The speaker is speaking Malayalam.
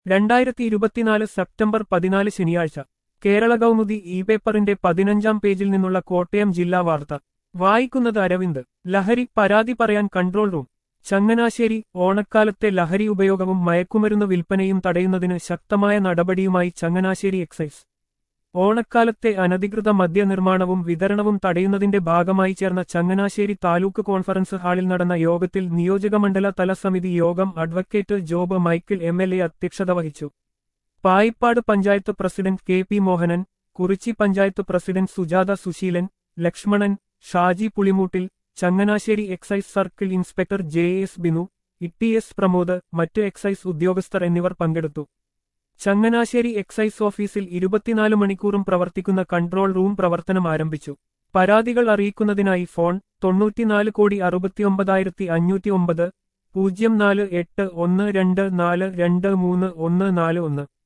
രണ്ടായിരത്തി ഇരുപത്തിനാല് സെപ്റ്റംബർ പതിനാല് ശനിയാഴ്ച കേരള കൗമുദി ഇ പേപ്പറിന്റെ പതിനഞ്ചാം പേജിൽ നിന്നുള്ള കോട്ടയം ജില്ലാ വാർത്ത വായിക്കുന്നത് അരവിന്ദ് ലഹരി പരാതി പറയാൻ കൺട്രോൾ റൂം ചങ്ങനാശ്ശേരി ഓണക്കാലത്തെ ലഹരി ഉപയോഗവും മയക്കുമരുന്ന് വിൽപ്പനയും തടയുന്നതിന് ശക്തമായ നടപടിയുമായി ചങ്ങനാശ്ശേരി എക്സൈസ് ഓണക്കാലത്തെ അനധികൃത മദ്യനിർമ്മാണവും വിതരണവും തടയുന്നതിന്റെ ഭാഗമായി ചേർന്ന ചങ്ങനാശ്ശേരി താലൂക്ക് കോൺഫറൻസ് ഹാളിൽ നടന്ന യോഗത്തിൽ നിയോജകമണ്ഡല തല സമിതി യോഗം advocate Job Michael M L A അധ്യക്ഷത വഹിച്ചു Payippad panchayat president K P Mohanan Kurichi panchayat president Sujatha Susheelan Lakshmanan Shaji Pulimoottil Changanassery excise circle inspector J S Binu E S Pramod മറ്റ് എക്സൈസ് ഉദ്യോഗസ്ഥർ എന്നിവർ പങ്കെടുത്തു ചങ്ങനാശ്ശേരി എക്സൈസ് ഓഫീസിൽ ഇരുപത്തിനാല് മണിക്കൂറും പ്രവർത്തിക്കുന്ന കൺട്രോൾ റൂം പ്രവർത്തനം ആരംഭിച്ചു പരാതികൾ അറിയിക്കുന്നതിനായി ഫോൺ തൊണ്ണൂറ്റിനാല് കോടി അറുപത്തിയൊമ്പതായിരത്തി അഞ്ഞൂറ്റി ഒമ്പത് പൂജ്യം നാല് എട്ട് ഒന്ന് രണ്ട് നാല് രണ്ട് മൂന്ന് ഒന്ന് നാല് ഒന്ന്